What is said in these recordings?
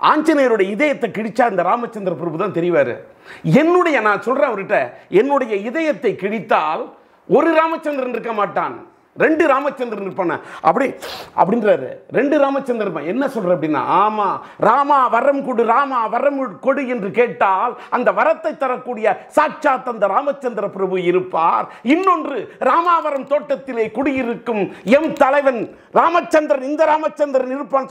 ஆஞ்சநேயருடைய இதயத்தை கிழிச்சா இந்த ராமச்சந்திர பிரபு தான் தெரிவாரு என்னுடைய நான் சொல்றேன் அவர்கிட்ட என்னுடைய இதயத்தை கிழித்தால் ஒரு ராமச்சந்திரன் இருக்க மாட்டான் ரெண்டு ராமச்சந்திரன் இருப்பான அப்படி அப்படின்றாரு ரெண்டு ராமச்சந்திரன் இருப்பான் என்ன சொல்ற அப்படின்னா ஆமா ராமா வரம் கொடு ராமா வரம் கொடு என்று கேட்டால் அந்த வரத்தை தரக்கூடிய சாட்சாத் அந்த ராமச்சந்திர பிரபு இருப்பார் இன்னொன்று ராமாவரம் தோட்டத்திலே குடியிருக்கும் எம் தலைவன் ராமச்சந்திரன் இந்த ராமச்சந்திரன் இருப்பான்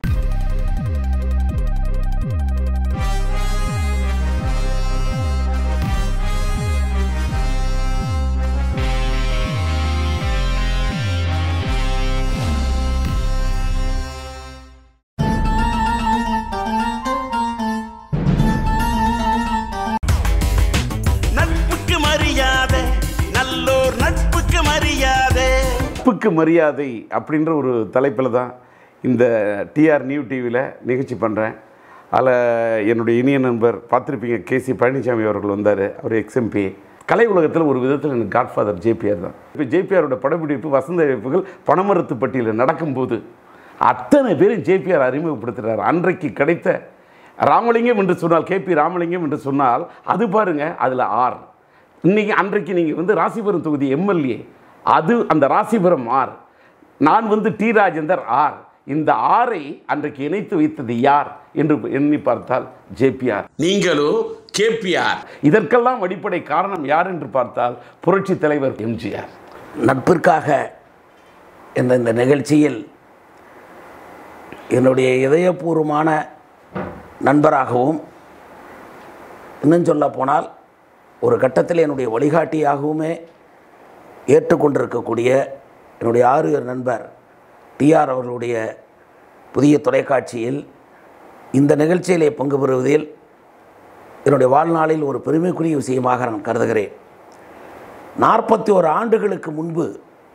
நட்புக்கு மரியாதை நல்லோர் நட்புக்கு மரியாதை நட்புக்கு மரியாதை அப்படின்ற ஒரு தலைப்பில் தான் இந்த டிஆர் நியூ டிவியில் நிகழ்ச்சி பண்ணுறேன் அதில் என்னுடைய இனிய நண்பர் பார்த்துருப்பீங்க கேசி பழனிசாமி அவர்கள் வந்தார் அவர் எக்ஸ்எம்பி கலை உலகத்தில் ஒரு விதத்தில் எனக்கு காட்ஃபாதர் ஜேபிஆர் தான் இப்போ ஜேபிஆரோட படப்பிடிப்பு வசந்த இழப்புகள் பணமரத்து பட்டியலில் நடக்கும்போது அத்தனை பேரும் ஜேபிஆர் அறிமுகப்படுத்துகிறார் அன்றைக்கு கிடைத்த ராமலிங்கம் என்று சொன்னால் கேபி ராமலிங்கம் என்று சொன்னால் அது பாருங்க அதில் ஆர் இன்னைக்கு அன்றைக்கு நீங்கள் வந்து ராசிபுரம் தொகுதி எம்எல்ஏ அது அந்த ராசிபுரம் ஆர் நான் வந்து டி ராஜேந்தர் ஆர் இந்த ஆரை அன்றைக்கு இணைத்து வைத்தது யார் என்று எண்ணி பார்த்தால் ஜேபிஆர் நீங்களோ கேபிஆர் இதற்கெல்லாம் அடிப்படை காரணம் யார் என்று பார்த்தால் புரட்சி தலைவர் எம்ஜிஆர் நட்பிற்காக என்ற இந்த நிகழ்ச்சியில் என்னுடைய இதயபூர்வமான நண்பராகவும் இன்னும் சொல்ல போனால் ஒரு கட்டத்தில் என்னுடைய வழிகாட்டியாகவுமே ஏற்றுக்கொண்டிருக்கக்கூடிய என்னுடைய ஆறுயர் நண்பர் டிஆர் அவர்களுடைய புதிய தொலைக்காட்சியில் இந்த நிகழ்ச்சியிலே பங்கு பெறுவதில் என்னுடைய வாழ்நாளில் ஒரு பெருமைக்குரிய விஷயமாக நான் கருதுகிறேன் நாற்பத்தி ஓரு ஆண்டுகளுக்கு முன்பு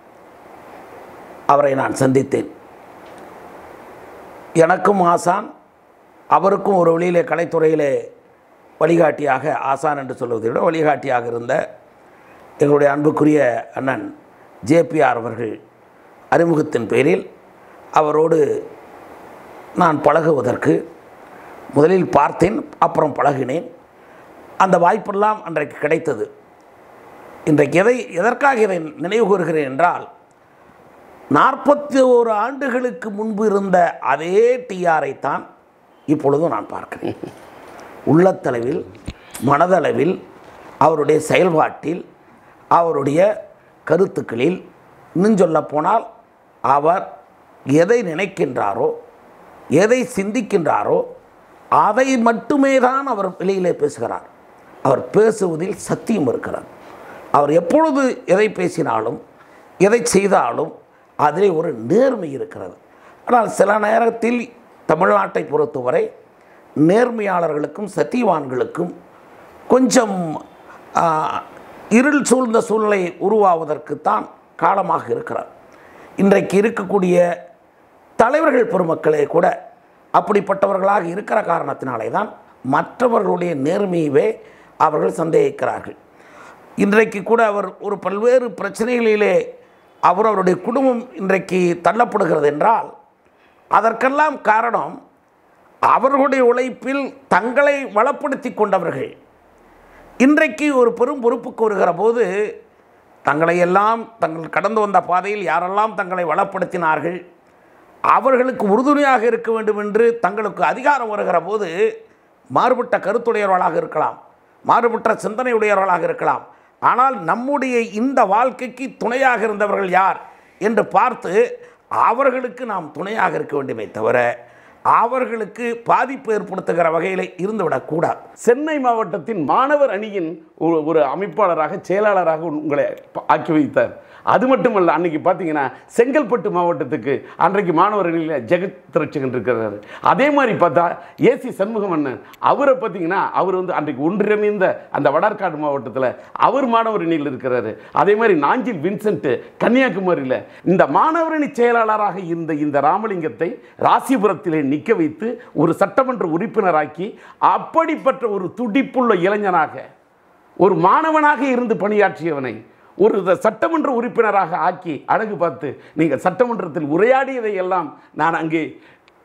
அவரை நான் சந்தித்தேன் எனக்கும் ஆசான் அவருக்கும் ஒரு வழியிலே கலைத்துறையிலே வழிகாட்டியாக ஆசான் என்று சொல்வதை விட வழிகாட்டியாக இருந்த எங்களுடைய அன்புக்குரிய அண்ணன் ஜேபிஆர் அவர்கள் அறிமுகத்தின் பேரில் அவரோடு நான் பழகுவதற்கு முதலில் பார்த்தேன் அப்புறம் பழகினேன் அந்த வாய்ப்பெல்லாம் அன்றைக்கு கிடைத்தது இன்றைக்கு எதை எதற்காக இதை நினைவு கூறுகிறேன் என்றால் நாற்பத்தி ஓரு ஆண்டுகளுக்கு முன்பு இருந்த அதே டிஆரை தான் இப்பொழுதும் நான் பார்க்கிறேன் உள்ளத்தளவில் மனதளவில் அவருடைய செயல்பாட்டில் அவருடைய கருத்துக்களில் இன்னும் சொல்லப் போனால் அவர் எதை நினைக்கின்றாரோ எதை சிந்திக்கின்றாரோ அதை மட்டுமே தான் அவர் வெளியிலே பேசுகிறார் அவர் பேசுவதில் சத்தியம் இருக்கிறார் அவர் எப்பொழுது எதை பேசினாலும் எதை செய்தாலும் அதிலே ஒரு நேர்மை இருக்கிறது ஆனால் சில நேரத்தில் தமிழ்நாட்டை பொறுத்தவரை நேர்மையாளர்களுக்கும் சத்தியவான்களுக்கும் கொஞ்சம் ஆ, இருள் சூழ்ந்த சூழ்நிலை உருவாவதற்குத்தான் காலமாக இருக்கிறார் இன்றைக்கு இருக்கக்கூடிய தலைவர்கள் பெருமக்களே கூட அப்படிப்பட்டவர்களாக இருக்கிற காரணத்தினாலே தான் மற்றவர்களுடைய நேர்மையவே அவர்கள் சந்தேகிக்கிறார்கள் இன்றைக்கு கூட அவர் ஒரு பல்வேறு பிரச்சனைகளிலே அவர் அவருடைய குடும்பம் இன்றைக்கு தள்ளப்படுகிறது என்றால் அதற்கெல்லாம் காரணம் அவர்களுடைய உழைப்பில் தங்களை வளப்படுத்தி கொண்டவர்கள் இன்றைக்கு ஒரு பெரும் பொறுப்புக்கு வருகிற போது தங்களை எல்லாம் தங்கள் கடந்து வந்த பாதையில் யாரெல்லாம் தங்களை வளப்படுத்தினார்கள் அவர்களுக்கு உறுதுணையாக இருக்க வேண்டும் என்று தங்களுக்கு அதிகாரம் வருகிற போது மாறுபட்ட கருத்துடையவர்களாக இருக்கலாம் மாறுபட்ட சிந்தனையுடையவர்களாக இருக்கலாம் ஆனால் நம்முடைய இந்த வாழ்க்கைக்கு துணையாக இருந்தவர்கள் யார் என்று பார்த்து அவர்களுக்கு நாம் துணையாக இருக்க வேண்டுமே தவிர அவர்களுக்கு பாதிப்பு ஏற்படுத்துகிற வகையில் இருந்துவிடக்கூடாது சென்னை மாவட்டத்தின் மாணவர் அணியின் ஒரு- ஒரு அமைப்பாளராக செயலாளராக உங்களை ப- ஆக்கி வைத்தார் அது மட்டுமல்ல அன்னைக்கு பார்த்தீங்கன்னா செங்கல்பட்டு மாவட்டத்துக்கு அன்றைக்கு மாணவர் அணியில் ஜெகத் ரட்சகன் இருக்கிறாரு அதே மாதிரி பார்த்தா ஏசி சண்முகம் அண்ணன் அவரை பார்த்தீங்கன்னா அவர் வந்து அன்றைக்கு ஒன்றிணைந்த அந்த வடார்காடு மாவட்டத்தில் அவர் மாணவர் அணியில் இருக்கிறாரு அதே மாதிரி நாஞ்சில் வின்சென்ட் கன்னியாகுமரியில் இந்த மாணவர் அணி செயலாளராக இருந்த இந்த ராமலிங்கத்தை ராசிபுரத்திலே நிற்க வைத்து ஒரு சட்டமன்ற உறுப்பினராக்கி அப்படிப்பட்ட ஒரு துடிப்புள்ள இளைஞனாக ஒரு மாணவனாக இருந்து பணியாற்றியவனை ஒரு த- சட்டமன்ற உறுப்பினராக ஆக்கி அழகு பார்த்து நீங்கள் சட்டமன்றத்தில் உரையாடியதை எல்லாம் நான் அங்கே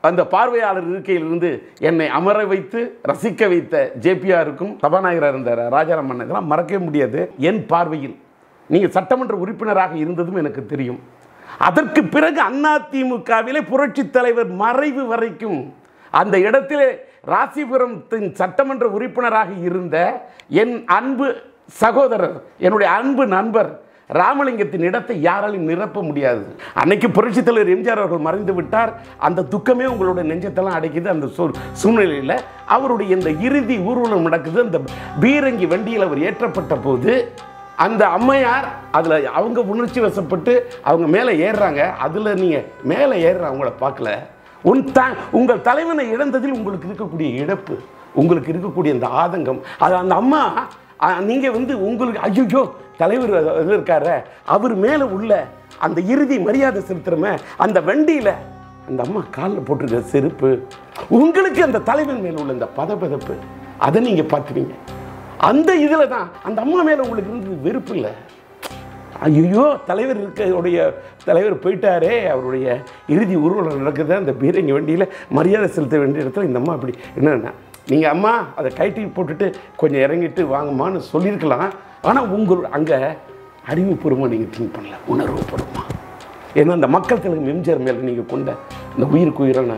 அந்த பார்வையாளர் இருக்கையிலிருந்து என்னை அமர வைத்து ரசிக்க வைத்த ஜேபிஆருக்கும் சபாநாயகராக இருந்த ராஜாராம் அண்ணன் இதெல்லாம் மறக்கவே முடியாது என் பார்வையில் நீங்கள் சட்டமன்ற உறுப்பினராக இருந்ததும் எனக்கு தெரியும் அதற்கு பிறகு அதிமுகவிலே புரட்சித் தலைவர் மறைவு வரைக்கும் அந்த இடத்திலே ராசிபுரத்தின் சட்டமன்ற உறுப்பினராக இருந்த என் அன்பு சகோதரர் என்னுடைய அன்பு நண்பர் ராமலிங்கத்தின் இடத்தை யாராலும் நிரப்ப முடியாது அன்னைக்கு புரட்சித் தலைவர் எம்ஜிஆர் அவர்கள் மறைந்து விட்டார் அந்த துக்கமே உங்களோட நெஞ்சத்தெல்லாம் அடைக்குது அந்த சூழ் சூழ்நிலையில் அவருடைய இந்த இறுதி ஊர்வலம் நடக்குது அந்த பீரங்கி வண்டியில் அவர் ஏற்றப்பட்ட போது அந்த அம்மையார் அதில் அவங்க உணர்ச்சி வசப்பட்டு அவங்க மேலே ஏறுறாங்க அதில் நீங்கள் மேலே ஏறுற அவங்கள பார்க்கல உன் த உங்கள் தலைவனை இழந்ததில் உங்களுக்கு இருக்கக்கூடிய இழப்பு உங்களுக்கு இருக்கக்கூடிய அந்த ஆதங்கம் அது அந்த அம்மா நீங்கள் வந்து உங்களுக்கு ஐயோ தலைவர் இது இருக்கார அவர் மேலே உள்ள அந்த இறுதி மரியாதை செலுத்துறமே அந்த வண்டியில் அந்த அம்மா காலில் போட்டிருக்க செருப்பு உங்களுக்கு அந்த தலைவன் மேலே உள்ள இந்த பதபதப்பு அதை நீங்கள் பார்க்குறீங்க அந்த இதில் தான் அந்த அம்மா மேலே உங்களுக்கு இருந்தது வெறுப்பு இல்லை ஐயோ தலைவர் இருக்கக்கூடிய தலைவர் போயிட்டாரே அவருடைய இறுதி ஊர்வலம் நடக்குது அந்த பீரங்கி வண்டியில் மரியாதை செலுத்த வேண்டிய இடத்துல இந்த அம்மா அப்படி என்னென்ன நீங்கள் அம்மா அதை கைட்டி போட்டுட்டு கொஞ்சம் இறங்கிட்டு வாங்கம்மான்னு சொல்லியிருக்கலாம் ஆனால் உங்கள் அங்கே அறிவுபூர்வமாக நீங்கள் திங்க் பண்ணல உணர்வுபூர்வமாக ஏன்னா அந்த மக்கள் தலைவர் எம்ஜிஆர் மேலே நீங்கள் கொண்ட அந்த உயிருக்கு உயிரான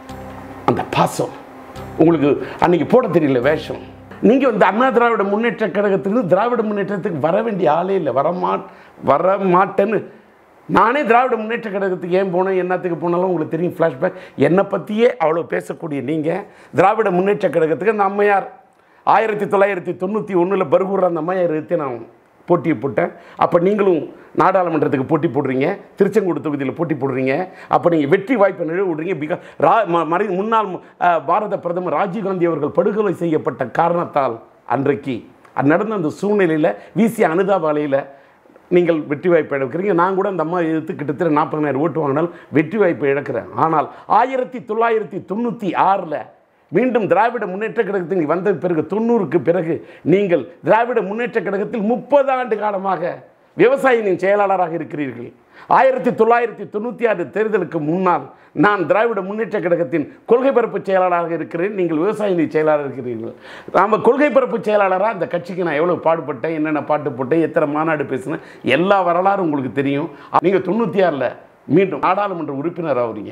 அந்த பாசம் உங்களுக்கு அன்னைக்கு போட தெரியல வேஷம் நீங்கள் வந்து அண்ணா திராவிட முன்னேற்ற கழகத்திலிருந்து திராவிட முன்னேற்றத்துக்கு வர வேண்டிய ஆளே இல்லை வரமா வர மாட்டேன்னு நானே திராவிட முன்னேற்ற கழகத்துக்கு ஏன் போனேன் என்னத்துக்கு போனாலும் உங்களுக்கு தெரியும் ஃப்ளாஷ்பேக் என்னை பற்றியே அவ்வளோ பேசக்கூடிய நீங்கள் திராவிட முன்னேற்ற கழகத்துக்கு அந்த அம்மையார் ஆயிரத்தி தொள்ளாயிரத்தி தொண்ணூற்றி ஒன்றில் பர்கூர் அந்த அம்மையார் எடுத்து நான் போட்டியை போட்டேன் அப்போ நீங்களும் நாடாளுமன்றத்துக்கு போட்டி போடுறீங்க திருச்செங்கோடு தொகுதியில் போட்டி போடுறீங்க அப்போ நீங்கள் வெற்றி வாய்ப்பை நிறுவ விடுறீங்க பிகா ரா ம- மறை முன்னாள் அஹ், பாரத பிரதமர் ராஜீவ்காந்தி அவர்கள் படுகொலை செய்யப்பட்ட காரணத்தால் அன்றைக்கு அது நடந்த அந்த சூழ்நிலையில் வீசிய அனுதாபாலையில் நீங்கள் வெற்றி வாய்ப்பை இழக்கிறீங்க நான் கூட அந்த அம்மா எதிர்த்து கிட்டத்தட்ட நாற்பதாயிரம் ஓட்டு வாங்கினால் வெற்றி வாய்ப்பை இழக்கிறேன் ஆனால் ஆயிரத்தி தொள்ளாயிரத்தி தொண்ணூற்றி ஆறில் மீண்டும் திராவிட முன்னேற்ற கழகத்தில் வந்த பிறகு தொண்ணூறுக்கு பிறகு நீங்கள் திராவிட முன்னேற்ற கழகத்தில் முப்பது ஆண்டு காலமாக விவசாயியின் செயலாளராக இருக்கிறீர்கள் ஆயிரத்தி தொள்ளாயிரத்தி தொண்ணூற்றி ஆறு தேர்தலுக்கு முன்னால் நான் திராவிட முன்னேற்ற கழகத்தின் கொள்கை பரப்பு செயலாளராக இருக்கிறேன் நீங்கள் விவசாயினி செயலாளர் இருக்கிறீர்கள் நாம் கொள்கை பரப்பு செயலாளராக அந்த கட்சிக்கு நான் எவ்வளோ பாடுபட்டேன் என்னென்ன பாட்டு போட்டேன் எத்தனை மாநாடு பேசினேன் எல்லா வரலாறும் உங்களுக்கு தெரியும் நீங்கள் தொண்ணூற்றி ஆறில் மீண்டும் நாடாளுமன்ற உறுப்பினர் ஆகுறீங்க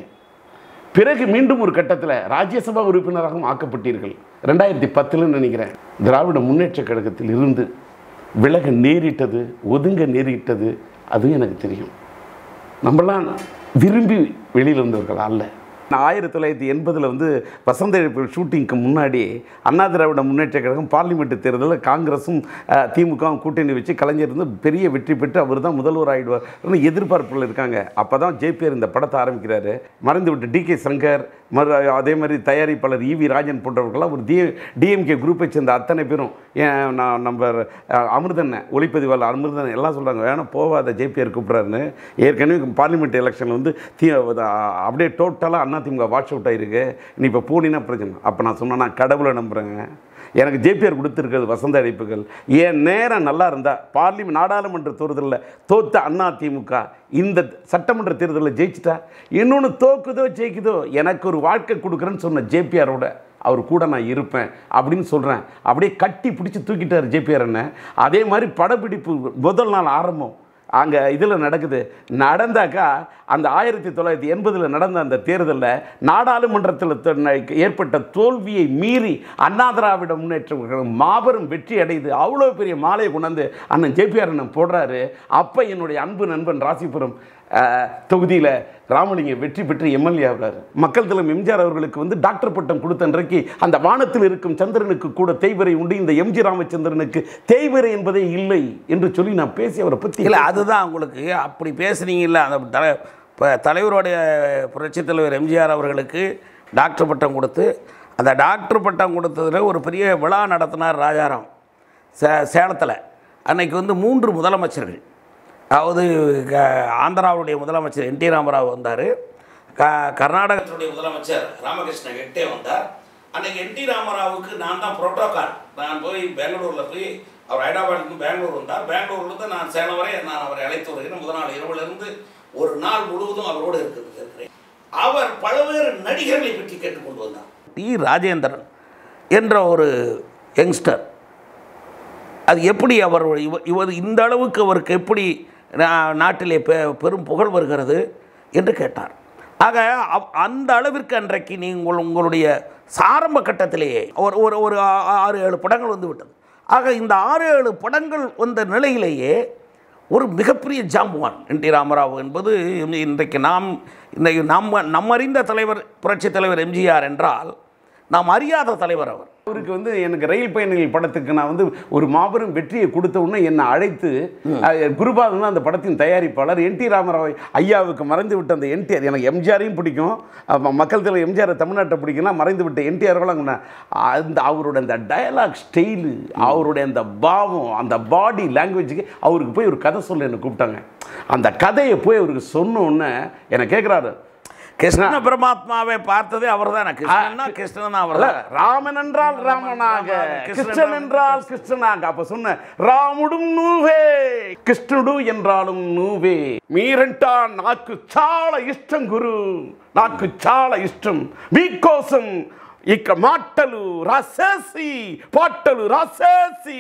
பிறகு மீண்டும் ஒரு கட்டத்தில் ராஜ்யசபா உறுப்பினராகவும் ஆக்கப்பட்டீர்கள் ரெண்டாயிரத்தி பத்துலன்னு நினைக்கிறேன் திராவிட முன்னேற்ற கழகத்தில் இருந்து விலக நேரிட்டது ஒதுங்க நேரிட்டது அதுவும் எனக்கு தெரியும் நம்மளாம் விரும்பி வெளியில் இருந்தவர்கள் அல்ல நான் ஆயிரத்தி தொள்ளாயிரத்தி எண்பதில் வந்து வசந்த இழப்பு ஷூட்டிங்க்கு முன்னாடி அண்ணா திராவிட முன்னேற்ற கழகம் பார்லிமெண்ட் தேர்தலில் காங்கிரஸும் அஹ், திமுகவும் கூட்டணி வச்சு கலைஞர் இருந்து பெரிய வெற்றி பெற்று அவர் தான் முதல்வர் ஆகிடுவார்னு எதிர்பார்ப்பில் இருக்காங்க அப்போ தான் ஜேபிஆர் இந்த படத்தை ஆரம்பிக்கிறாரு மறைந்து விட்டு டி கே சங்கர் மறு அதே மாதிரி தயாரிப்பாளர் ஈவி ராஜன் போன்றவர்கள்லாம் ஒரு டி டிஎம்கே குரூப்பை சேர்ந்த அத்தனை பேரும் ஏன் நான் நம்ம அஹ், அமிர்தன் ஒளிப்பதிவாளர் அமிர்தன் எல்லாம் சொல்கிறாங்க வேணாம் போவாத ஜேபிஆர் கூப்பிட்றாருன்னு ஏற்கனவே பார்லிமெண்ட் எலெக்ஷனில் வந்து தி அப்படியே டோட்டலாக அதிமுக வாட்ச் அவுட் ஆகிருக்கு நீ இப்போ போனீங்கன்னா பிரச்சனை அப்போ நான் சொன்னேன் நான் கடவுளை நம்புகிறேங்க எனக்கு ஜேபிஆர் கொடுத்துருக்கிறது வசந்த அழைப்புகள் என் நேரம் நல்லா இருந்தால் பார்லிமெண்ட் நாடாளுமன்ற தேர்தலில் தோத்த அண்ணா திமுக இந்த சட்டமன்ற தேர்தலில் ஜெயிச்சிட்டா இன்னொன்று தோக்குதோ ஜெயிக்குதோ எனக்கு ஒரு வாழ்க்கை கொடுக்குறேன்னு சொன்ன ஜேபிஆரோட அவர் கூட நான் இருப்பேன் அப்படின்னு சொல்கிறேன் அப்படியே கட்டி பிடிச்சி தூக்கிட்டார் ஜேபிஆர் என்ன அதே மாதிரி படப்பிடிப்பு முதல் நாள் ஆரம்பம் அங்கே இதில் நடக்குது நடந்தாக்கா அந்த ஆயிரத்தி தொள்ளாயிரத்தி எண்பதில் நடந்த அந்த தேர்தலில் நாடாளுமன்றத்தில் த- ஏற்பட்ட தோல்வியை மீறி அண்ணா திராவிட முன்னேற்ற கழகம் மாபெரும் வெற்றி அடையுது அவ்வளோ பெரிய மாலையை கொண்டாந்து அண்ணன் ஜேபிஆர் அண்ணன் போடுறாரு அப்போ என்னுடைய அன்பு நண்பன் ராசிபுரம் தொகுதியில் ராமலிங்கம் வெற்றி பெற்று எம்எல்ஏ ஆகிறார் மக்கள் தலைவர் எம்ஜிஆர் அவர்களுக்கு வந்து டாக்டர் பட்டம் கொடுத்த அன்றைக்கு அந்த வானத்தில் இருக்கும் சந்திரனுக்கு கூட தேய்வரை உண்டு இந்த எம்ஜி ராமச்சந்திரனுக்கு தேய்வரை என்பதே இல்லை என்று சொல்லி நான் பேசி அவரை பற்றி இல்லை அதுதான் உங்களுக்கு அப்படி பேசுனீங்கல்ல அந்த தலை இப்போ தலைவருடைய புரட்சித் தலைவர் எம்ஜிஆர் அவர்களுக்கு டாக்டர் பட்டம் கொடுத்து அந்த டாக்டர் பட்டம் கொடுத்ததில் ஒரு பெரிய விழா நடத்தினார் ராஜாராம் சே சேலத்தில் அன்னைக்கு வந்து மூன்று முதலமைச்சர்கள் அதாவது க ஆந்திராவுடைய முதலமைச்சர் என் டி ராமராவ் வந்தார் க கர்நாடகத்துடைய முதலமைச்சர் ராமகிருஷ்ண ஹெக்டே வந்தார் அன்னைக்கு என் டி ராமராவுக்கு நான் தான் புரோட்டோகால் நான் போய் பெங்களூரில் போய் அவர் ஹைதராபாத்துக்கு பெங்களூர் வந்தார் பெங்களூர்லேருந்து நான் சேலம் வரை நான் அவரை அழைத்து வருகிறேன் முதல் நாள் இரவுலேருந்து ஒரு நாள் முழுவதும் அவரோடு இருக்கிறது இருக்கிறேன் அவர் பல்வேறு நடிகர்களை பற்றி கேட்டுக்கொண்டு வந்தார் டி ராஜேந்திரன் என்ற ஒரு யங்ஸ்டர் அது எப்படி அவர் இவ இவர் இந்த அளவுக்கு அவருக்கு எப்படி நா- நாட்டிலே பெ பெரும் புகழ் வருகிறது என்று கேட்டார் ஆக அவ்- அந்த அளவிற்கு அன்றைக்கு நீங்கள் உங்களுடைய சாரம்ப கட்டத்திலேயே ஒரு ஒரு ஒரு ஆ- ஆறு ஏழு படங்கள் வந்து விட்டது ஆக இந்த ஆறு ஏழு படங்கள் வந்த நிலையிலேயே ஒரு மிகப்பெரிய ஜாம்புவான் என் டி ராமராவ் என்பது இன்றைக்கு நாம் இன்றைக்கு நம்ம நம்ம அறிந்த தலைவர் புரட்சித் தலைவர் எம்ஜிஆர் என்றால் நாம் அறியாத தலைவர் அவர் அவருக்கு வந்து எனக்கு ரயில் பயணிகள் படத்துக்கு நான் வந்து ஒரு மாபெரும் வெற்றியை கொடுத்த உடனே என்னை அழைத்து அஹ், குருபாதன் அந்த படத்தின் தயாரிப்பாளர் என் டி ராமராவ் ஐயாவுக்கு மறைந்து விட்ட அந்த என்டிஆர் எனக்கு எம்ஜிஆரையும் பிடிக்கும் அப்ப மக்கள் தலைவர் எம்ஜிஆர் தமிழ்நாட்டை பிடிக்கும்னா மறைந்து விட்ட என்டிஆர் அந்த அவரோட அந்த டயலாக் ஸ்டைலு அவருடைய அந்த பாவம் அந்த பாடி லாங்குவேஜுக்கு அவருக்கு போய் ஒரு கதை சொல்ல என்னை கூப்பிட்டாங்க அந்த கதையை போய் அவருக்கு சொன்ன உடனே என்னை கேட்குறாரு கிருஷ்ண பரமாத்மாவை பார்த்ததே அவர் தான் கிருஷ்ணன்னா கிருஷ்ணன் அவர் அல்ல, ராமன் என்றால் ராமனாக கிருஷ்ணன் என்றால் கிருஷ்ணனாக அப்ப சொன்ன రాముடும் నువ్వే కృష్ణుడు என்றாலும் నువ్వే మీరంటా నాకు చాలా ఇష్టం గురు నాకు చాలా ఇష్టం మీకోసం ఇక మాటలు రాసేసి పాటలు రాసేసి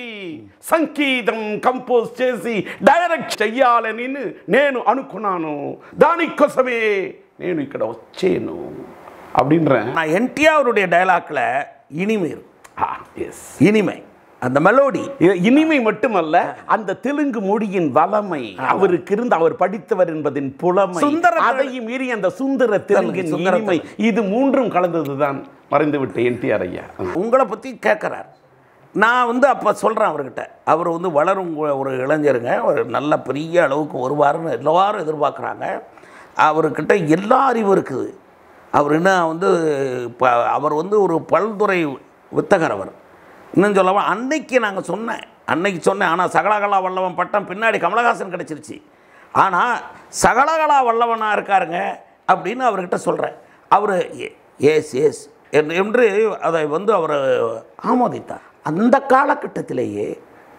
సంగీతం కంపోజ్ చేసి డైరెక్ట్ చెయ్యాలని నేను అనుకున్నాను దానికోసమే నేను ఇక్కడ వచ్చాను அப்படின்றேன் நான் என்டிஆருடைய டயலாக்ல இனிமை இருக்கும் எஸ் இனிமை அந்த மெலோடி இனிமை மட்டுமல்ல அந்த தெலுங்கு மொழியின் வளமை அவருக்கு இருந்து அவர் படித்தவர் என்பதின் புலமை சுந்தர அதையும் மீறி அந்த சுந்தர தெலுங்கின் சுந்தர இனிமை இது மூன்றும் கலந்ததுதான் மறைந்துவிட்ட என்டிஆர் ஐயா உங்களை பற்றி கேட்குறார் நான் வந்து அப்போ சொல்கிறேன் அவர்கிட்ட அவர் வந்து வளரும் கு- ஒரு இளைஞருங்க ஒரு நல்ல பெரிய அளவுக்கு வருவாருன்னு எல்லாரும் எதிர்பார்க்குறாங்க அவர்கிட்ட எல்லா அறிவும் இருக்குது அவர் என்ன வந்து இப்போ அவர் வந்து ஒரு பல்துறை வித்தகர் அவர் இன்னும் சொல்லவா அன்னைக்கு நாங்கள் சொன்னேன் அன்னைக்கு சொன்னேன் ஆனால் சகலகலா வல்லவன் பட்டம் பின்னாடி கமலஹாசன் கிடச்சிருச்சு ஆனால் சகலகலா வல்லவனாக இருக்காருங்க அப்படின்னு அவர்கிட்ட சொல்கிறேன் அவர் எஸ் எஸ் என்று அதை வந்து அவர் ஆமோதித்தார் அந்த காலகட்டத்திலேயே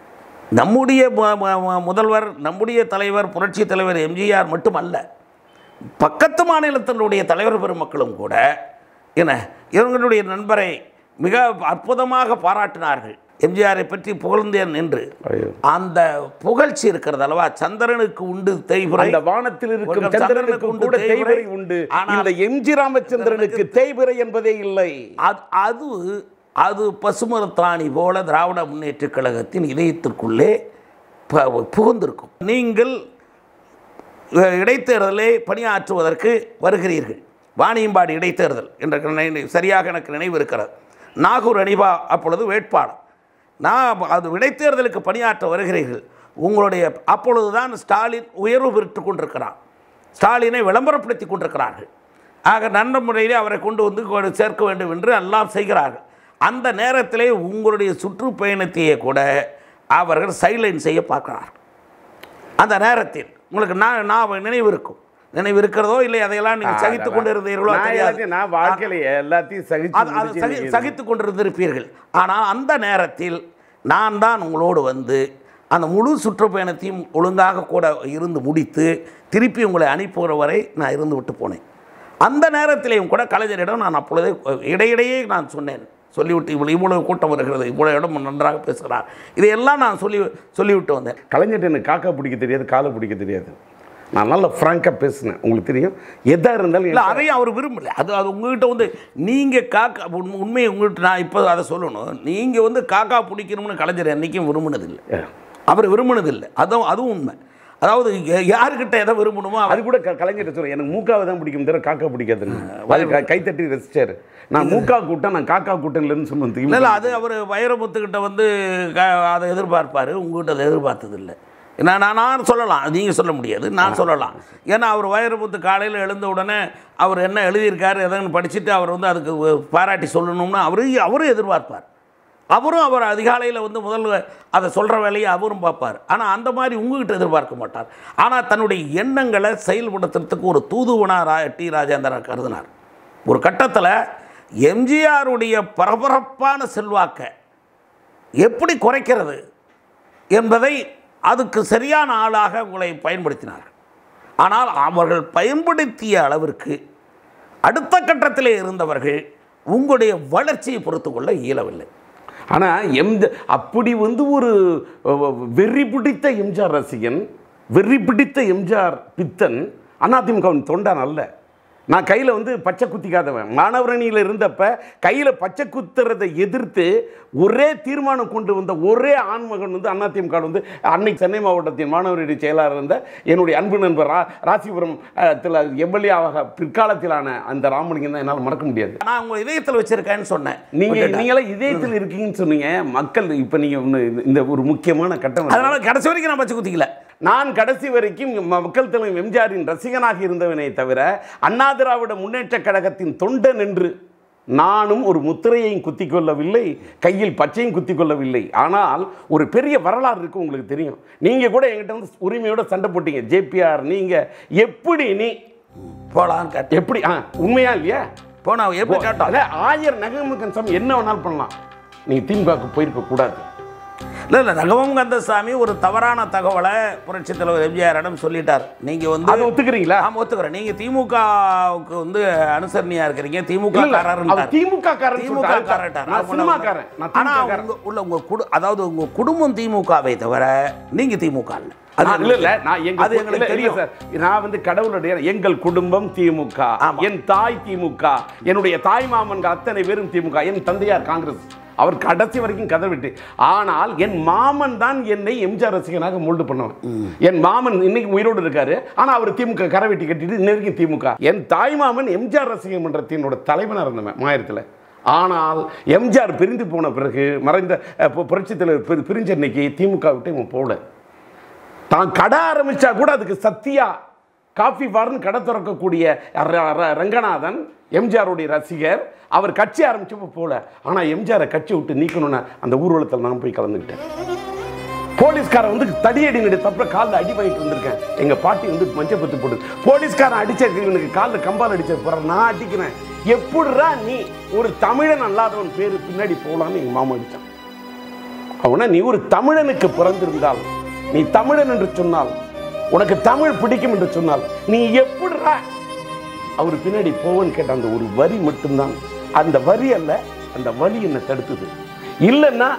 நம்முடைய மு- மு- மு- முதல்வர் நம்முடைய தலைவர் புரட்சி தலைவர் எம்ஜிஆர் மட்டுமல்ல பக்கத்து மாநிலத்தினுடைய தலைவர் பெருமக்களும் கூட என்ன இவங்களுடைய நண்பரை மிக அற்புதமாக பாராட்டினார்கள் எம்ஜிஆரை பற்றி புகழ்ந்தேன் என்று ஐயோ. அந்த புகழ்ச்சி இருக்கிறது அல்லவா சந்திரனுக்கு உண்டு தேய்புரை அந்த வானத்தில் இருக்கும் ஒரு சந்திரனுக்கு உண்டு கூட தேய்பிறை. தேய்பிறை உண்டு ஆனால் இந்த எம்ஜி ராமச்சந்திரனுக்கு தேய்பிறை என்பதே இல்லை அது அது அது பசுமரத்தாணி போல திராவிட முன்னேற்றக் கழகத்தின் இதயத்திற்குள்ளே ப- புகுந்திருக்கும் நீங்கள் அஹ், இடைத்தேர்தலை பணியாற்றுவதற்கு வருகிறீர்கள் வாணியம்பாடி இடைத்தேர்தல் என்ற நினை- சரியாக எனக்கு நினைவு இருக்கிறது நாகூர் அனிபா அப்பொழுது வேட்பாளர் நான் அது இடைத்தேர்தலுக்கு பணியாற்ற வருகிறீர்கள் உங்களுடைய அப்பொழுதுதான் ஸ்டாலின் உயர்வு பெற்று கொண்டிருக்கிறார் ஸ்டாலினை விளம்பரப்படுத்தி கொண்டிருக்கிறார்கள் ஆக நல்ல முறையில் அவரை கொண்டு வந்து கொ- சேர்க்க வேண்டும் என்று எல்லாம் செய்கிறார்கள் அந்த நேரத்திலே உங்களுடைய சுற்றுப்பயணத்தையே கூட அவர்கள் சைலைன் செய்ய பார்க்கிறார்கள் அந்த நேரத்தில் உங்களுக்கு நான் நான் நினைவு இருக்கும் நினைவு இருக்கிறதோ இல்லை அதையெல்லாம் நீங்கள் சகித்து கொண்டு இருந்தீர்களோ நான் தெரியாது எல்லாத்தையும் நான் வாழ்க்கையில எல்லாத்தையும் சகிச்சு அது அது முடிச்சு சகி நீங்க- சகித்து கொண்டிருந்திருப்பீர்கள் ஆனால் அந்த நேரத்தில் நான் தான் உங்களோடு வந்து அந்த முழு சுற்றுப்பயணத்தையும் ஒழுங்காக கூட இருந்து முடித்து திருப்பி உங்களை அனுப்புகிற வரை நான் இருந்து விட்டு போனேன் அந்த நேரத்திலேயும் கூட கலைஞரிடம் நான் அப்பொழுதே இடையிடையே நான் சொன்னேன் சொல்லிவிட்டு இவ்வளோ இவ்வளவு கூட்டம் வருகிறது இவ்வளோ இடம் நன்றாக பேசுகிறார் இதையெல்லாம் நான் சொல்லி சொல்லிவிட்டு வந்தேன் கலைஞர்ட்ட எனக்கு காக்கா பிடிக்க தெரியாது காலை பிடிக்க தெரியாது நான் நல்லா ஃப்ராங்காக பேசினேன் உங்களுக்கு தெரியும் எதா இருந்தாலும் இல்லை எனக்கு- அதையும் அவர் விரும்பல அது அது உங்ககிட்ட வந்து நீங்கள் காக்கா உண்மை- உண்மையை உங்கள்கிட்ட நான் இப்போ அதை சொல்லணும் நீங்கள் வந்து காக்கா பிடிக்கணும்னு கலைஞர் என்றைக்கும் விரும்பினதில்லை ஏ, அவர் விரும்பினதில்லை அதுவும் அதுவும் உண்மை அதாவது யா- யாருக்கிட்ட எதை விரும்பணுமோ அது கூட க- கலைஞர்ட்ட சொல்றேன் எனக்கு மூக்காவை தான் பிடிக்கும் தவிர காக்கா பிடிக்காதுன்னு அது க- கைத்தட்டி ரசிச்சாரு நான் மூக்கா கூட்டம் நான் காக்கா கூட்டம் இல்லைன்னு சொன்னது இல்லை இல்லை அது அவர் வைரமுத்துக்கிட்ட வந்து க- அதை எதிர்பார்ப்பார் உங்ககிட்ட அதை எதிர்பார்த்ததில்லை நான் நான் நான் சொல்லலாம் நீங்கள் சொல்ல முடியாது நான் சொல்லலாம் ஏன்னா அவர் வைரமுத்து காலையில் எழுந்த உடனே அவர் என்ன எழுதியிருக்காரு எதன்னு படிச்சுட்டு அவர் வந்து அதுக்கு வ- பாராட்டி சொல்லணும்னு அவரு அவரும் எதிர்பார்ப்பார் அவரும் அவர் அதிகாலையில் வந்து முதல்ல அதை சொல்கிற வேலையை அவரும் பார்ப்பார் ஆனால் அந்த மாதிரி உங்ககிட்ட எதிர்பார்க்க மாட்டார் ஆனால் தன்னுடைய எண்ணங்களை செயல்படுத்துறதுக்கு ஒரு தூதுவனா ரா டி ராஜேந்திரன் கருதினார் ஒரு கட்டத்தில் எம்ஜிஆருடைய பரபரப்பான செல்வாக்கை எப்படி குறைக்கிறது என்பதை அதுக்கு சரியான ஆளாக உங்களை பயன்படுத்தினார்கள் ஆனால் அவர்கள் பயன்படுத்திய அளவிற்கு அடுத்த கட்டத்திலே இருந்தவர்கள் உங்களுடைய வளர்ச்சியை பொறுத்து கொள்ள இயலவில்லை ஆனால் எம் அப்படி வந்து ஒரு அஹ், வெறி பிடித்த எம்ஜிஆர் ரசிகன் வெறி பிடித்த எம்ஜிஆர் பித்தன் அதிமுகவின் தொண்டான் அல்ல நான் கையில் வந்து பச்சை குத்திக்காதவன் மாணவரணியில் இருந்தப்ப கையில் பச்சை குத்துறதை எதிர்த்து ஒரே தீர்மானம் கொண்டு வந்த ஒரே ஆண்மகன் வந்து அதிமுக வந்து அன்னைக்கு சென்னை மாவட்டத்தின் மாணவரணி செயலாளர் இருந்த என்னுடைய அன்பு நண்பர் ரா ராசிபுரம் எம்எல்ஏ ஆக பிற்காலத்திலான அந்த ராமலிங்கம் தான் என்னால் மறக்க முடியாது நான் உங்களை இதயத்தில் வச்சிருக்கேன்னு சொன்னேன் நீங்க விட்டுட்டேன். நீங்களாம் இதயத்தில் இருக்கீங்கன்னு சொன்னீங்க மக்கள் இப்ப நீங்க ஒண்ணு இந்த ஒரு முக்கியமான கட்டம் வந்து- அதனால கடைசி வரைக்கும் நான் பச்சை குத்திக்கல நான் கடைசி வரைக்கும் ம- மக்கள் தலைவர் எம்ஜிஆரின் ரசிகனாக இருந்தவனே தவிர அண்ணா திராவிட முன்னேற்ற கழகத்தின் தொண்டன் என்று நானும் ஒரு முத்திரையையும் குத்திக் கொள்ளவில்லை கையில் பச்சையும் குத்திக் கொள்ளவில்லை ஆனால் ஒரு பெரிய வரலாறு இருக்கு உங்களுக்கு தெரியும் நீங்க கூட என்கிட்ட வந்து உரிமையோட சண்டை போட்டீங்க ஜேபிஆர் நீங்க எப்படி நீ போலான்னு கேட்டேன் எப்படி ஆ, உண்மையா இல்லையா போனா எப்படி கேட்டோம் இல்ல, ஆயிரம் நகமுகன் சாமி என்ன வேணாலும் பண்ணலாம் நீங்க திமுகவுக்கு போயிருக்க கூடாது இல்லை இல்லை ரகவம் கந்தசாமி ஒரு தவறான தகவலை புரட்சித் தலைவர் எம்ஜிஆரிடம் சொல்லிட்டார் நீங்கள் வந்து அதை ஒத்துக்கிறீங்களா ஆமாம் ஒத்துக்கிறேன் நீங்கள் திமுகவுக்கு வந்து அனுசரணையா இருக்கிறீங்க திமுக இல்ல, காரர்ன்றார். அவர் திமுக காரர்னு திமுக சொல்லிட்டாரு. காரர்ன்றார். நான் அவங்க சினிமாக்காரன். நான் ஆனா திமுக உங்க உள்ள உங்க குடு அதாவது உங்க குடும்பம் திமுகவை தவிர நீங்க திமுக இல்ல அது நான் இல்ல இல்ல நான் எங்க அது எங்களுக்கு இல்ல, இல்ல தெரியும் சார் நான் வந்து கடவுளுடைய எங்கள் குடும்பம் திமுக ஆமா. என் தாய் திமுக என்னுடைய தாய் மாமன்கள் அத்தனை பேரும் திமுக என் தந்தையார் காங்கிரஸ் அவர் கடைசி வரைக்கும் கதை விட்டு ஆனால் என் மாமன் தான் என்னை எம்ஜிஆர் ரசிகனாக மோல்டு பண்ணவன் என் மாமன் இன்னைக்கு உயிரோடு இருக்காரு ஆனா அவர் திமுக கரை வெட்டி கட்டிட்டு இன்ன வரைக்கும் திமுக என் தாய் மாமன் எம்ஜிஆர் ரசிக மன்றத்தினோட தலைவனாக இருந்தவன் மாயிரத்தில் ஆனால் எம்ஜிஆர் பிரிந்து போன பிறகு மறைந்த அஹ், பு- புரட்சித் தலைவர் பிரி- பிரிஞ்ச இன்னைக்கு திமுக விட்டு இவன் போகல தான் கடை ஆரம்பிச்சா கூட அதுக்கு சத்யா காஃபி பார்னு கடை திறக்கக்கூடிய ர- ர- ரங்கநாதன் எம்ஜிஆருடைய ரசிகர் அவர் கட்சி ஆரம்பிச்சப்போ போல ஆனால் எம்ஜிஆரை கட்சி விட்டு நீக்கணும்னு அந்த ஊர்வலத்தில் நான் போய் கலந்துக்கிட்டேன் போலீஸ்காரன் வந்து தடியடி நடி தப்புற காலில் அடி வாங்கிட்டு வந்திருக்கேன் எங்க பாட்டி வந்து மஞ்சள் பத்து போட்டு போலீஸ்காரன் அடிச்ச இவனுக்கு காலில் கம்பால் அடிச்ச போற நான் அடிக்கிறேன் எப்படிரா நீ ஒரு தமிழன் அல்லாதவன் பேரு பின்னாடி போகலான்னு எங்க மாமா அடிச்சான் அவனா நீ ஒரு தமிழனுக்கு பிறந்திருந்தால் நீ தமிழன் என்று சொன்னால் உனக்கு தமிழ் பிடிக்கும் என்று சொன்னால் நீ எப்படிரா அவர் பின்னாடி போவன்னு கேட்ட அந்த ஒரு வரி மட்டும்தான் அந்த வரி அல்ல அந்த வலி என்னை தடுத்தது இல்லைன்னா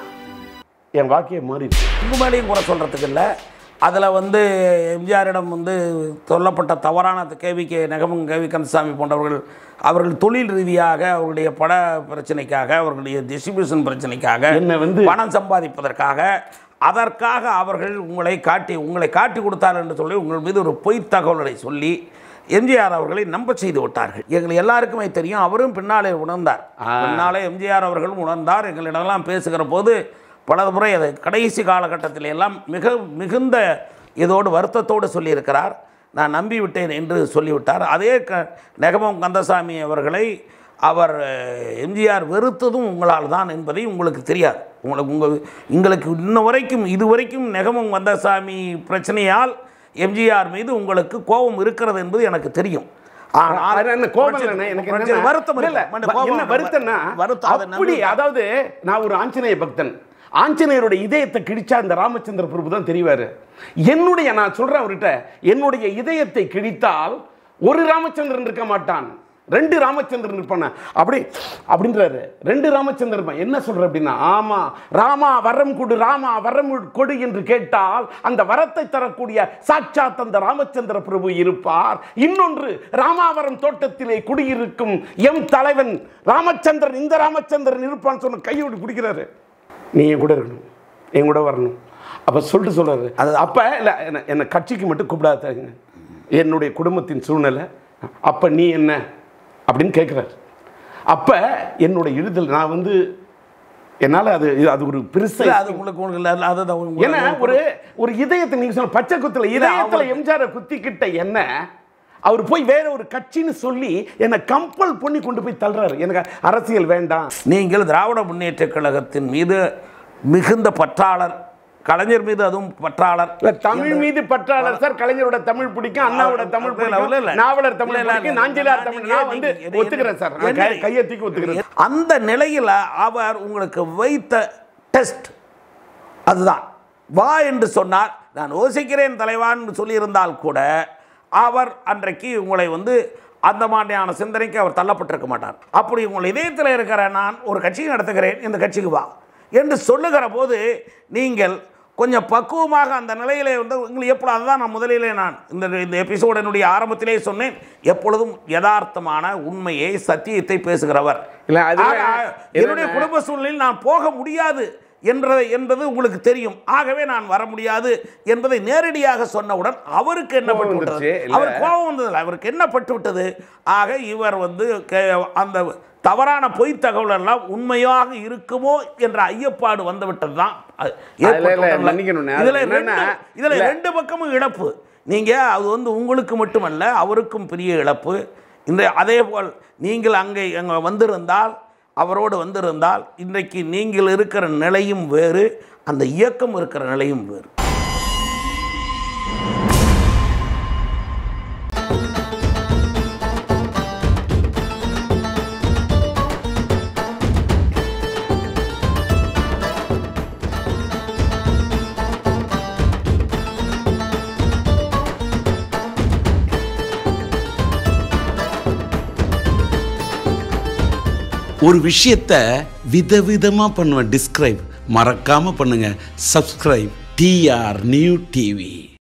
என் வாழ்க்கையை மாறிடுச்சு உங்க மேலேயும் குறை சொல்றதுக்கு இல்லை அதில் வந்து எம்ஜிஆரிடம் வந்து சொல்லப்பட்ட தவறான கேவிகே நெகமன் கேவி கந்தசாமி போன்றவர்கள் அவர்கள் தொழில் ரீதியாக அவர்களுடைய பட பிரச்சனைக்காக அவர்களுடைய டிஸ்ட்ரிபியூஷன் பிரச்சனைக்காக என்னை வந்து பணம் சம்பாதிப்பதற்காக அதற்காக அவர்கள் உங்களை காட்டி உங்களை காட்டி கொடுத்தார் என்று சொல்லி உங்கள் மீது ஒரு பொய் தகவல்களை சொல்லி எம்ஜிஆர் அவர்களை நம்ப செய்து விட்டார்கள் எங்கள் எல்லாருக்குமே தெரியும் அவரும் பின்னாலே உணர்ந்தார் பின்னாலே எம்ஜிஆர் அவர்களும் உணர்ந்தார் எங்களிடமெல்லாம் பேசுகிற போது பல முறை அதை கடைசி காலகட்டத்தில் எல்லாம் மிக மிகுந்த இதோடு வருத்தத்தோடு சொல்லியிருக்கிறார் நான் நம்பிவிட்டேன் என்று சொல்லிவிட்டார் அதே க நெகமம் கந்தசாமி அவர்களை அவர் அஹ், எம்ஜிஆர் வெறுத்ததும் உங்களால் தான் என்பதை உங்களுக்கு தெரியாது உங்களுக்கு உங்கள் எங்களுக்கு இன்ன வரைக்கும் இது வரைக்கும் நெகமம் கந்தசாமி பிரச்சனையால் எம்ஜிஆர் மீது உங்களுக்கு கோபம் இருக்கிறது என்பது எனக்கு தெரியும் ஆனால் அது என்ன கோபம் இல்லைண்ணே, எனக்கு புரட்சி- என்னன்னா- வருத்தம் இல்ல, இல்லை. இல்ல, மன்ன கோபம் என்ன இல்லை. வருத்தம்னா, வருத்தம் அதை அப்படி நம்பி- அதாவது நான் ஒரு ஆஞ்சநேய பக்தன் ஆஞ்சநேயரோட இதயத்தை கிழிச்சா இந்த ராமச்சந்திர பிரபு தான் தெரிவாரு என்னுடைய நான் சொல்றேன் அவர்கிட்ட என்னுடைய இதயத்தை கிழித்தால் ஒரு ராமச்சந்திரன் இருக்க மாட்டான் ரெண்டு ராமச்சந்திரன் இருப்பான அப்படி அப்படின்றாரு ரெண்டு ராமச்சந்திரன் இருப்பான் என்ன சொல்ற அப்படின்னா ஆமா ராமா வரம் கொடு ராமா வரம் கொடு என்று கேட்டால் அந்த வரத்தை தரக்கூடிய சாட்சாத் அந்த ராமச்சந்திர பிரபு இருப்பார் இன்னொன்று ராமாவரம் தோட்டத்திலே குடியிருக்கும் எம் தலைவன் ராமச்சந்திரன் இந்த ராமச்சந்திரன் இருப்பான்னு சொன்ன கையோடு பிடிக்கிறாரு நீ என் கூட இருக்கணும் என் கூட வரணும் அப்ப சொல்லிட்டு சொல்றாரு அது அப்ப இல்ல என்ன- என்னை கட்சிக்கு மட்டும் கூப்பிடாதாங்க என்னுடைய குடும்பத்தின் சூழ்நிலை அப்ப நீ என்ன அப்படின்னு கேட்குறாரு அப்ப என்னோட இழுதல் நான் வந்து என்னால அது அது ஒரு பெருசா இல்லை, அது உங்களுக்கு உங்களுக்கு இல்லை, அதுதான் உங்களுக்கு- ஏன்னா ஒரு ஒரு இதயத்தை நீங்க சொன்ன பச்சை குத்துல இதயத்துல எம்ஜிஆரை குத்திக்கிட்ட என்ன அவர் போய் வேற ஒரு கட்சின்னு சொல்லி என்னை கம்பல் பண்ணி கொண்டு போய் தள்ளுறாரு எனக்கு அரசியல் வேண்டாம் நீங்கள் திராவிட முன்னேற்றக் கழகத்தின் மீது மிகுந்த பற்றாளர் கலைஞர் மீது அதுவும் பற்றாளர் இல்ல தமிழ் மீது பற்றாளர் சார் கலைஞரோட தமிழ் பிடிக்கும் அண்ணாவோட தமிழ் இல்ல, இல்ல, இல்ல. பிடிக்கும் நாவலர் தமிழ் இல்ல, இல்ல, பிடிக்கும் இல்ல. நாஞ்சிலார் தமிழ் நீங்க- நான் வந்து நீங்க- ஒத்துக்கிறேன் சார் நான் என்ன- கை- கையை தூக்கி ஒத்துக்கிறேன் அந்த நிலையில் அவர் உங்களுக்கு வைத்த டெஸ்ட் அதுதான் வா என்று சொன்னார் நான் யோசிக்கிறேன் தலைவான்னு சொல்லியிருந்தால் கூட அவர் அன்றைக்கு உங்களை வந்து அந்த மாதிரியான சிந்தனைக்கு அவர் தள்ளப்பட்டிருக்க மாட்டார் அப்படி உங்கள் இதயத்தில் இருக்கிற நான் ஒரு கட்சியை நடத்துகிறேன் இந்த கட்சிக்கு வா என்று சொல்லுகிற போது நீங்கள் கொஞ்சம் பக்குவமாக அந்த நிலையிலே வந்து உங்களுக்கு எப்பொழுது அதுதான் நான் முதலிலே நான் இந்த இந்த எபிசோடு என்னுடைய ஆரம்பத்திலே சொன்னேன் எப்பொழுதும் யதார்த்தமான உண்மையை சத்தியத்தை பேசுகிறவர் இல்ல, அதுல ஆக, என்னுடைய என்னன்னா- குடும்ப சூழ்நிலையில் நான் போக முடியாது என்ற என்பது உங்களுக்கு தெரியும் ஆகவே நான் வர முடியாது என்பதை நேரடியாக சொன்னவுடன் அவருக்கு என்ன கோபம் பட்டு விட்டது வந்துருச்சு, இல்ல. அவர் கோபம் வந்ததில்லை அவருக்கு என்ன பட்டு விட்டது ஆக இவர் வந்து கே- அந்த தவறான பொய் தகவல் எல்லாம் உண்மையாக இருக்குமோ என்ற ஐயப்பாடு வந்து விட்டது தான் அது ஏற்பட்ட இல்ல, உடனே- மன்னிக்கணும்ண்ணே. அது இதுல என்னன்னா, ரெண்டு இதுல இல்ல. ரெண்டு பக்கமும் இழப்பு நீங்க அது வந்து உங்களுக்கு மட்டுமல்ல அவருக்கும் பெரிய இழப்பு இந்த அதே போல் நீங்கள் அங்கே அங்கே வந்திருந்தால் அவரோடு வந்திருந்தால் இன்றைக்கு நீங்கள் இருக்கிற நிலையும் வேறு அந்த இயக்கம் இருக்கிற நிலையும் வேறு ஒரு விஷயத்த விதவிதமா பண்ணுவேன் டிஸ்கிரைப் மறக்காம பண்ணுங்க சப்ஸ்கிரைப் டிஆர் நியூ டிவி